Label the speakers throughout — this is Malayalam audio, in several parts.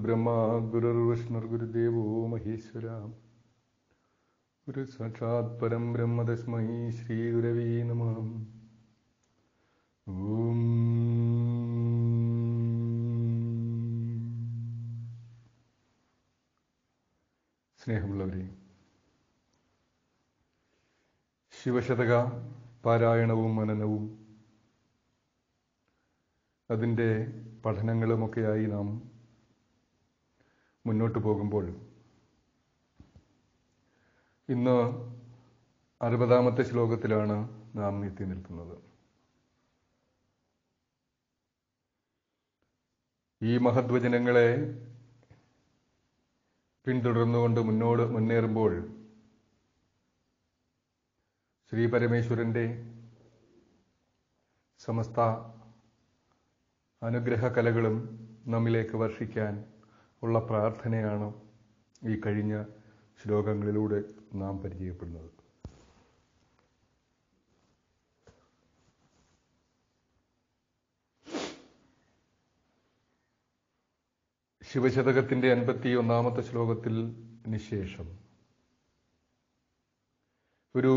Speaker 1: ഗുരുർബ്രഹ്മ ഗുരുർവിഷ്ണുർ ഗുരുദേവോ മഹേശ്വര ഗുരു സാക്ഷാത് പരം ബ്രഹ്മ തസ്മൈ ശ്രീ ഗുരവേ നമ ഓം സ്നേഹമുള്ളവരെ ശിവശതക പാരായണവും മനനവും അതിൻ്റെ പഠനങ്ങളുമൊക്കെയായി നാം മുന്നോട്ട് പോകുമ്പോൾ ഇന്ന് അറുപതാമത്തെ ശ്ലോകത്തിലാണ് നാം എത്തി നിൽക്കുന്നത് ഈ മഹദ്വചനങ്ങളെ പിന്തുടർന്നുകൊണ്ട് മുന്നോട് മുന്നേറുമ്പോൾ ശ്രീ പരമേശ്വരൻ്റെ സമസ്ത അനുഗ്രഹ കലകളും നമ്മിലേക്ക് വർഷിക്കാൻ ഉള്ള പ്രാർത്ഥനയാണ് ഈ കഴിഞ്ഞ ശ്ലോകങ്ങളിലൂടെ നാം പരിചയപ്പെടുന്നത് ശിവശതകത്തിന്റെ അൻപത്തി ഒന്നാമത്തെ ശ്ലോകത്തിൽ നിശേഷം ഒരു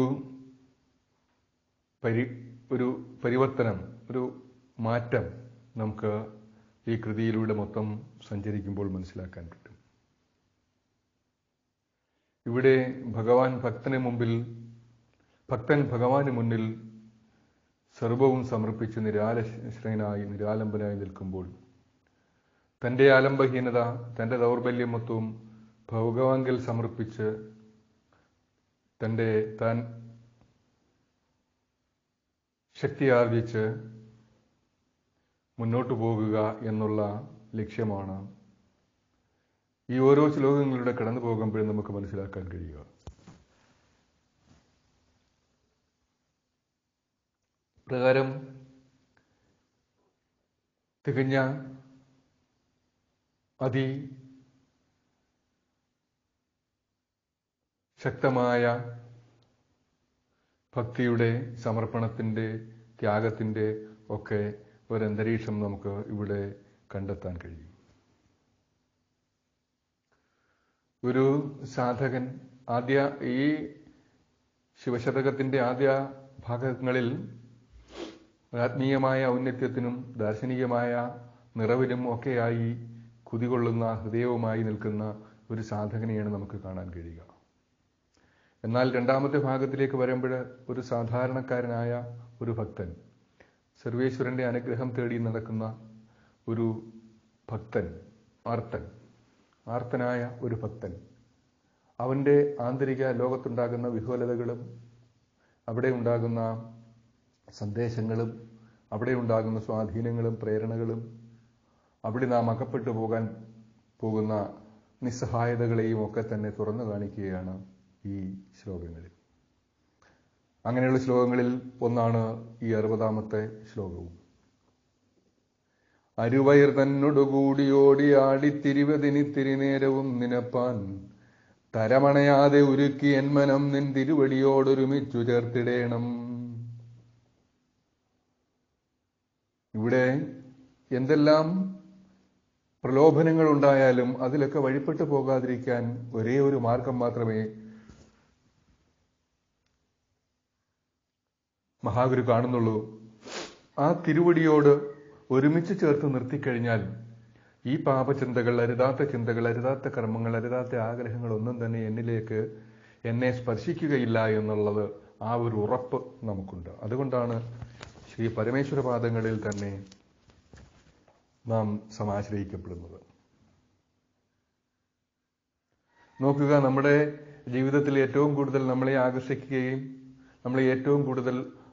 Speaker 1: പരി ഒരു പരിവർത്തനം ഒരു മാറ്റം നമുക്ക് ഈ കൃതിയിലൂടെ മൊത്തം സഞ്ചരിക്കുമ്പോൾ മനസ്സിലാക്കാൻ പറ്റും ഇവിടെ ഭഗവാൻ ഭക്തന് മുമ്പിൽ ഭക്തൻ ഭഗവാന് മുന്നിൽ സർവവും സമർപ്പിച്ച് നിരാലശ്രയനായി നിരാലംബനായി നിൽക്കുമ്പോൾ തൻ്റെ ആലംബഹീനത തൻ്റെ ദൗർബല്യം മൊത്തവും ഭഗവാങ്കിൽ സമർപ്പിച്ച് തൻ്റെ താൻ ശക്തിയാർജിച്ച് മുന്നോട്ട് പോകുക എന്നുള്ള ലക്ഷ്യമാണ് ഈ ഓരോ ശ്ലോകങ്ങളിലൂടെ കടന്നു പോകുമ്പോഴും നമുക്ക് മനസ്സിലാക്കാൻ കഴിയുക പ്രകാരം തികഞ്ഞ അതി ശക്തമായ ഭക്തിയുടെ സമർപ്പണത്തിൻ്റെ ത്യാഗത്തിൻ്റെ ഒക്കെ ഒരന്തരീക്ഷം നമുക്ക് ഇവിടെ കണ്ടെത്താൻ കഴിയും ഒരു സാധകൻ ആദ്യ ഈ ശിവശതകത്തിൻ്റെ ആദ്യ ഭാഗങ്ങളിൽ ആത്മീയമായ ഔന്നത്യത്തിനും ദാർശനികമായ നിറവിലും ഒക്കെയായി കുതികൊള്ളുന്ന ഹൃദയവുമായി നിൽക്കുന്ന ഒരു സാധകനെയാണ് നമുക്ക് കാണാൻ കഴിയുക എന്നാൽ രണ്ടാമത്തെ ഭാഗത്തിലേക്ക് വരുമ്പോൾ ഒരു സാധാരണക്കാരനായ ഒരു ഭക്തൻ സർവേശ്വരന്റെ അനുഗ്രഹം തേടി നടക്കുന്ന ഒരു ഭക്തൻ ആർത്തൻ ആർത്തനായ ഒരു ഭക്തൻ അവൻ്റെ ആന്തരിക ലോകത്തുണ്ടാകുന്ന വിഹ്വലതകളും അവിടെ ഉണ്ടാകുന്ന സന്ദേശങ്ങളും അവിടെ ഉണ്ടാകുന്ന സ്വാധീനങ്ങളും പ്രേരണകളും അവിടെ നാം അകപ്പെട്ടു പോകാൻ പോകുന്ന നിസ്സഹായതകളെയും ഒക്കെ തന്നെ തുറന്നു കാണിക്കുകയാണ് ഈ ശ്ലോകങ്ങളിൽ അങ്ങനെയുള്ള ശ്ലോകങ്ങളിൽ ഒന്നാണ് ഈ അറുപതാമത്തെ ശ്ലോകവും അരുവയർ തന്നോടുകൂടി ഓടിയാടി തിരുവതിനി തിരുനേരവും നിനപ്പാൻ തരമണയാതെ ഉരുക്കി എന്മനം നിൻ തിരുവടിയോടൊരുമിച്ചു ചേർത്തിടേണം ഇവിടെ എന്തെല്ലാം പ്രലോഭനങ്ങൾ ഉണ്ടായാലും അതിലൊക്കെ വഴിപ്പെട്ടു പോകാതിരിക്കാൻ ഒരേ ഒരു മാർഗം മാത്രമേ മഹാഗുരു കാണുന്നുള്ളൂ ആ തിരുവടിയോട് ഒരുമിച്ച് ചേർത്ത് നിർത്തിക്കഴിഞ്ഞാൽ ഈ പാപചിന്തകൾ അരുതാത്ത ചിന്തകൾ അരുതാത്ത കർമ്മങ്ങൾ അരുതാത്ത ആഗ്രഹങ്ങൾ ഒന്നും തന്നെ എന്നിലേക്ക് എന്നെ സ്പർശിക്കുകയില്ല എന്നുള്ളത് ആ ഒരു ഉറപ്പ് നമുക്കുണ്ട് അതുകൊണ്ടാണ് ശ്രീ പരമേശ്വര പാദങ്ങളിൽ തന്നെ നാം സമാശ്രയിക്കപ്പെടുന്നത് നോക്കുക നമ്മുടെ ജീവിതത്തിൽ ഏറ്റവും കൂടുതൽ നമ്മളെ ആകർഷിക്കുകയും നമ്മളെ ഏറ്റവും കൂടുതൽ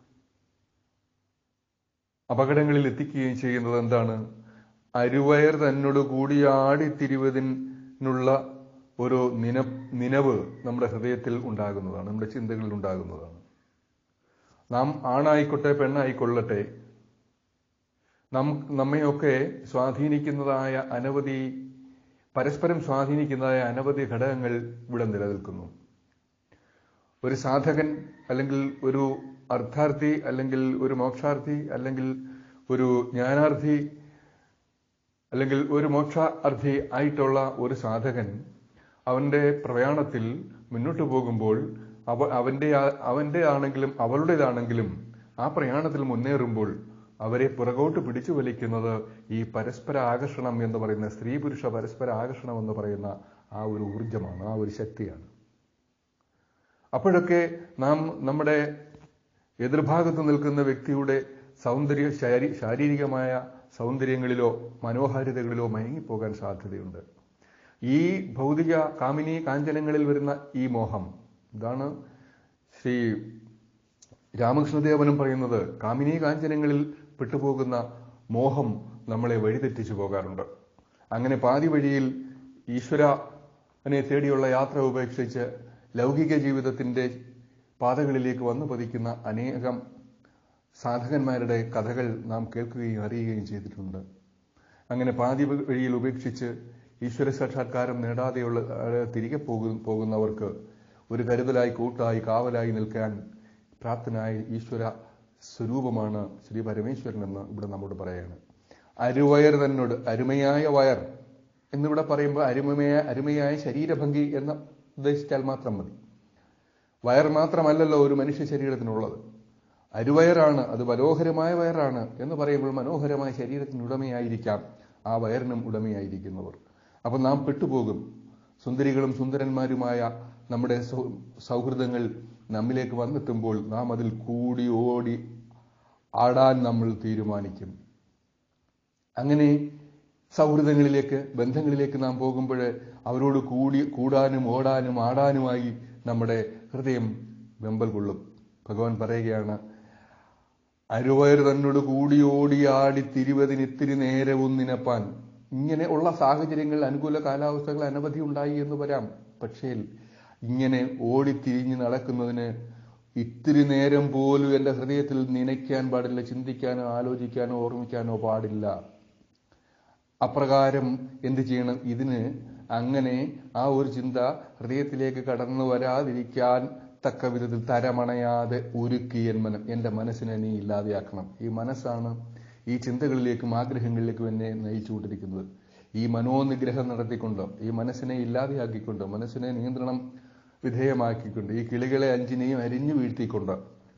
Speaker 1: അപകടങ്ങളിൽ എത്തിക്കുകയും ചെയ്യുന്നത് എന്താണ് അരുവയർ തന്നോട് കൂടിയാടി തിരുവതിനുള്ള ഒരു നിന നിലവ് നമ്മുടെ ഹൃദയത്തിൽ ഉണ്ടാകുന്നതാണ് നമ്മുടെ ചിന്തകളിൽ ഉണ്ടാകുന്നതാണ് നാം ആണായിക്കോട്ടെ പെണ്ണായിക്കൊള്ളട്ടെ നം നമ്മയൊക്കെ സ്വാധീനിക്കുന്നതായ അനവധി പരസ്പരം സ്വാധീനിക്കുന്നതായ അനവധി ഘടകങ്ങൾ ഇവിടെ നിലനിൽക്കുന്നു ഒരു സാധകൻ അല്ലെങ്കിൽ ഒരു അർത്ഥാർത്ഥി അല്ലെങ്കിൽ ഒരു മോക്ഷാർത്ഥി അല്ലെങ്കിൽ ഒരു ജ്ഞാനാർത്ഥി അല്ലെങ്കിൽ ഒരു മോക്ഷാർത്ഥി ആയിട്ടുള്ള ഒരു സാധകൻ അവന്റെ പ്രയാണത്തിൽ മുന്നോട്ട് പോകുമ്പോൾ അവ അവന്റെ ആ- അവന്റെ ആണെങ്കിലും അവളുടേതാണെങ്കിലും ആ പ്രയാണത്തിൽ മുന്നേറുമ്പോൾ അവരെ പുറകോട്ട് പിടിച്ചു വലിക്കുന്നത് ഈ പരസ്പര ആകർഷണം എന്ന് പറയുന്ന സ്ത്രീ പുരുഷ പരസ്പര ആകർഷണം എന്ന് പറയുന്ന ആ ഒരു ഊർജമാണ് ആ ഒരു ശക്തിയാണ് അപ്പോഴൊക്കെ നാം നമ്മുടെ എതിർഭാഗത്ത് നിൽക്കുന്ന വ്യക്തിയുടെ സൗന്ദര്യ ശാരീ ശാരീരികമായ സൗന്ദര്യങ്ങളിലോ മനോഹാരിതകളിലോ മയങ്ങിപ്പോകാൻ സാധ്യതയുണ്ട് ഈ ഭൗതിക കാമിനി കാഞ്ചനങ്ങളിൽ വരുന്ന ഈ മോഹം ഇതാണ് ശ്രീ രാമകൃഷ്ണദേവനും പറയുന്നത് കാമിനി കാഞ്ചനങ്ങളിൽ പെട്ടുപോകുന്ന മോഹം നമ്മളെ വഴിതെറ്റിച്ചു പോകാറുണ്ട് അങ്ങനെ പാതി വഴിയിൽ ഈശ്വരനെ തേടിയുള്ള യാത്ര ഉപേക്ഷിച്ച് ലൗകിക ജീവിതത്തിന്റെ പാതകളിലേക്ക് വന്നു പതിക്കുന്ന അനേകം സാധകന്മാരുടെ കഥകൾ നാം കേൾക്കുകയും അറിയുകയും ചെയ്തിട്ടുണ്ട് അങ്ങനെ പാതി വഴിയിൽ ഉപേക്ഷിച്ച് ഈശ്വര സാക്ഷാത്കാരം നേടാതെയുള്ള ഏഹ്, തിരികെ പോകു- പോകുന്നവർക്ക് ഒരു കരുതലായി കൂട്ടായി കാവലായി നിൽക്കാൻ പ്രാപ്തനായ ഈശ്വര സ്വരൂപമാണ് ശ്രീ പരമേശ്വരൻ എന്ന് ഇവിടെ നമ്മോട് പറയാണ് അരുവയർ തന്നോട് അരുമയായ വയർ എന്നിവിടെ പറയുമ്പോൾ അരുമയായ അരുമയായ ശരീരഭംഗി എന്ന് ഉദ്ദേശിച്ചാൽ മാത്രം മതി വയർ മാത്രമല്ലല്ലോ ഒരു മനുഷ്യ ശരീരത്തിനുള്ളത് അരുവയറാണ് അത് മനോഹരമായ വയറാണ് എന്ന് പറയുമ്പോൾ മനോഹരമായ ശരീരത്തിന് ഉടമയായിരിക്കാം ആ വയറിനും ഉടമയായിരിക്കുന്നവർ അപ്പം നാം പെട്ടുപോകും സുന്ദരികളും സുന്ദരന്മാരുമായ നമ്മുടെ സൗ- സൗഹൃദങ്ങൾ നമ്മിലേക്ക് വന്നെത്തുമ്പോൾ നാം അതിൽ കൂടി ഓടി ആടാൻ നമ്മൾ തീരുമാനിക്കും അങ്ങനെ സൗഹൃദങ്ങളിലേക്ക് ബന്ധങ്ങളിലേക്ക് നാം പോകുമ്പോൾ അവരോട് കൂടി കൂടാനും ഓടാനും ആടാനുമായി നമ്മുടെ ഹൃദയം വെമ്പൽ കൊള്ളും ഭഗവാൻ പറയുകയാണ് അരുവയർ തന്നോട് കൂടി ഓടി ആടി തിരുവതിന് ഇത്തിരി നേരവും നിനപ്പാൻ ഇങ്ങനെ ഉള്ള സാഹചര്യങ്ങൾ അനുകൂല കാലാവസ്ഥകൾ അനവധി ഉണ്ടായി എന്ന് വരാം പക്ഷേ ഇങ്ങനെ ഓടിത്തിരിഞ്ഞ് നടക്കുന്നതിന് ഇത്തിരി നേരം പോലും എൻ്റെ ഹൃദയത്തിൽ നനയ്ക്കാൻ പാടില്ല ചിന്തിക്കാനോ ആലോചിക്കാനോ ഓർമ്മിക്കാനോ പാടില്ല അപ്രകാരം എന്ത് ചെയ്യണം ഇതിന് അങ്ങനെ ആ ഒരു ചിന്ത ഹൃദയത്തിലേക്ക് കടന്നു വരാതിരിക്കാൻ തക്ക വിധത്തിൽ തരമണയാതെ ഒരുക്കി എൻ മനം എൻ്റെ മനസ്സിനെ നീ ഇല്ലാതെയാക്കണം ഈ മനസ്സാണ് ഈ ചിന്തകളിലേക്കും ആഗ്രഹങ്ങളിലേക്കും എന്നെ നയിച്ചുകൊണ്ടിരിക്കുന്നത് ഈ മനോനിഗ്രഹം നടത്തിക്കൊണ്ട് ഈ മനസ്സിനെ ഇല്ലാതെയാക്കിക്കൊണ്ട് മനസ്സിനെ നിയന്ത്രണം വിധേയമാക്കിക്കൊണ്ട് ഈ കിളികളെ അഞ്ചിനെയും അരിഞ്ഞു വീഴ്ത്തിക്കൊണ്ട്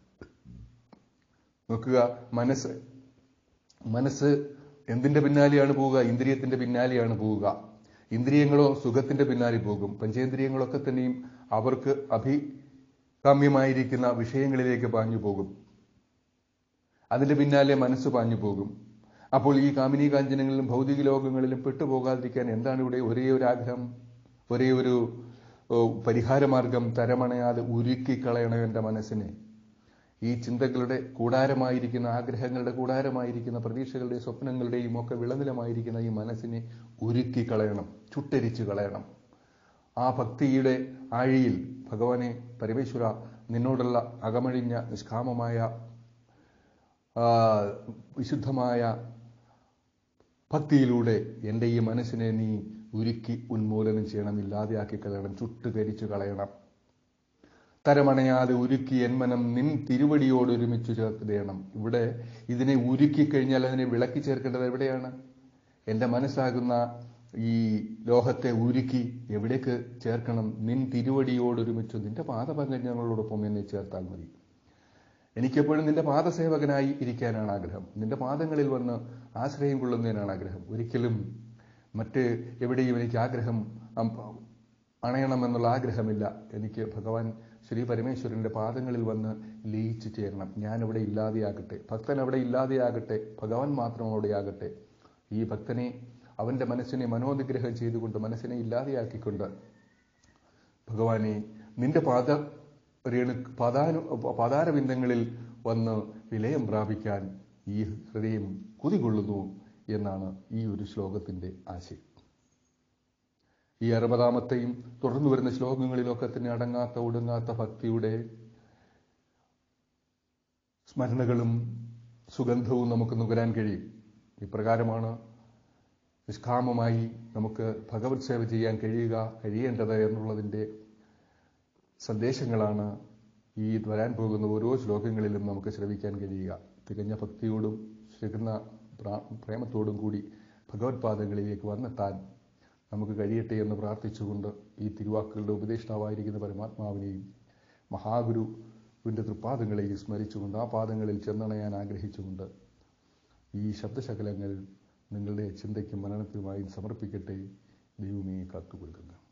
Speaker 1: നോക്കുക മനസ്സ് മനസ്സ് എന്തിന്റെ പിന്നാലെയാണ് പോവുക ഇന്ദ്രിയത്തിന്റെ പിന്നാലെയാണ് പോവുക ഇന്ദ്രിയങ്ങളോ സുഖത്തിന്റെ പിന്നാലെ പോകും പഞ്ചേന്ദ്രിയങ്ങളൊക്കെ തന്നെയും അവർക്ക് അഭികാമ്യമായിരിക്കുന്ന വിഷയങ്ങളിലേക്ക് പാഞ്ഞു പോകും അതിന്റെ പിന്നാലെ മനസ്സ് പാഞ്ഞു പോകും അപ്പോൾ ഈ കാമിനി കാഞ്ചനങ്ങളിലും ഭൗതിക ലോകങ്ങളിലും പെട്ടുപോകാതിരിക്കാൻ എന്താണ് ഇവിടെ ഒരേ ഒരു ആഗ്രഹം ഒരേ ഒരു ഓ, പരിഹാരമാർഗം തരമണയാതെ ഉരുക്കിക്കളയണം എൻ്റെ മനസ്സിനെ ഈ ചിന്തകളുടെ കൂടാരമായിരിക്കുന്ന ആഗ്രഹങ്ങളുടെ കൂടാരമായിരിക്കുന്ന പ്രതീക്ഷകളുടെയും സ്വപ്നങ്ങളുടെയും ഒക്കെ വിളനിലമായിരിക്കുന്ന ഈ മനസ്സിനെ ഉരുക്കി കളയണം ചുട്ടരിച്ചു കളയണം ആ ഭക്തിയുടെ ആഴിയിൽ ഭഗവാനെ പരമേശ്വര നിന്നോടുള്ള അകമഴിഞ്ഞ നിഷ്കാമമായ ആ, വിശുദ്ധമായ ഭക്തിയിലൂടെ എൻ്റെ ഈ മനസ്സിനെ നീ ഉരുക്കി ഉന്മൂലനം ചെയ്യണം ഇല്ലാതെയാക്കി കളയണം ചുട്ടുകരിച്ചു കളയണം തരമണയാതെ ഉരുക്കി എന്മനം നിൻ തിരുവടിയോട് ഒരുമിച്ച് ചേർത്തിടണം ഇവിടെ ഇതിനെ ഉരുക്കി കഴിഞ്ഞാൽ അതിനെ വിളക്കി ചേർക്കേണ്ടത് എവിടെയാണ് എൻ്റെ മനസ്സാകുന്ന ഈ ലോഹത്തെ ഉരുക്കി എവിടേക്ക് ചേർക്കണം നിൻ തിരുവടിയോട് ഒരുമിച്ച് നിന്റെ പാദപങ്കജങ്ങളോടൊപ്പം എന്നെ ചേർത്താൽ മതി എനിക്കെപ്പോഴും നിന്റെ പാദസേവകനായി ഇരിക്കാനാണ് ആഗ്രഹം നിന്റെ പാദങ്ങളിൽ വന്ന് ആശ്രയം കൊള്ളുന്നതിനാണ് ആഗ്രഹം ഒരിക്കലും മറ്റ് എവിടെയും എനിക്ക് ആഗ്രഹം അം- അണയണമെന്നുള്ള ആഗ്രഹമില്ല എനിക്ക് ഭഗവാൻ ശ്രീ പരമേശ്വരന്റെ പാദങ്ങളിൽ വന്ന് ലയിച്ചു ചേരണം ഞാൻ അവിടെ ഇല്ലാതെയാകട്ടെ ഭക്തൻ അവിടെ ഇല്ലാതെയാകട്ടെ ഭഗവാൻ മാത്രം അവിടെയാകട്ടെ ഈ ഭക്തനെ അവന്റെ മനസ്സിനെ മനോനിഗ്രഹം ചെയ്തുകൊണ്ട് മനസ്സിനെ ഇല്ലാതെയാക്കിക്കൊണ്ട് ഭഗവാനെ നിന്റെ പാദ രേണു പാദാനു പാതാരബിന്ദങ്ങളിൽ വന്ന് വിലയം പ്രാപിക്കാൻ ഈ ഹൃദയം കുതികൊള്ളുന്നു എന്നാണ് ഈ ഒരു ശ്ലോകത്തിന്റെ ആശയം ഈ അറുപതാമത്തെയും തുടർന്നു വരുന്ന ശ്ലോകങ്ങളിലൊക്കെ തന്നെ അടങ്ങാത്ത ഒടുങ്ങാത്ത ഭക്തിയുടെ സ്മരണകളും സുഗന്ധവും നമുക്ക് നുകരാൻ കഴിയും ഇപ്രകാരമാണ് നിഷ്കാമമായി നമുക്ക് ഭഗവത് സേവ ചെയ്യാൻ കഴിയുക കഴിയേണ്ടത് എന്നുള്ളതിൻ്റെ സന്ദേശങ്ങളാണ് ഈ വരാൻ പോകുന്ന ഓരോ ശ്ലോകങ്ങളിലും നമുക്ക് ശ്രവിക്കാൻ കഴിയുക തികഞ്ഞ ഭക്തിയോടും ശുകുന്ന പ്രേമത്തോടും കൂടി ഭഗവത്പാദങ്ങളിലേക്ക് വന്നെത്താൻ നമുക്ക് കഴിയട്ടെ എന്ന് പ്രാർത്ഥിച്ചുകൊണ്ട് ഈ തിരുവാക്കുകളുടെ ഉപദേഷ്ടാവായിരിക്കുന്ന പരമാത്മാവിനെയും മഹാഗുരുവിൻ്റെ തൃപ്പാദങ്ങളെയും സ്മരിച്ചുകൊണ്ട് ആ പാദങ്ങളിൽ ചെന്നണയാൻ ആഗ്രഹിച്ചുകൊണ്ട് ഈ ശബ്ദശകലങ്ങൾ നിങ്ങളുടെ ചിന്തയ്ക്കും മനനത്തിനുമായി സമർപ്പിക്കട്ടെ ദൈവമേ കാത്തുകൊള്ളുക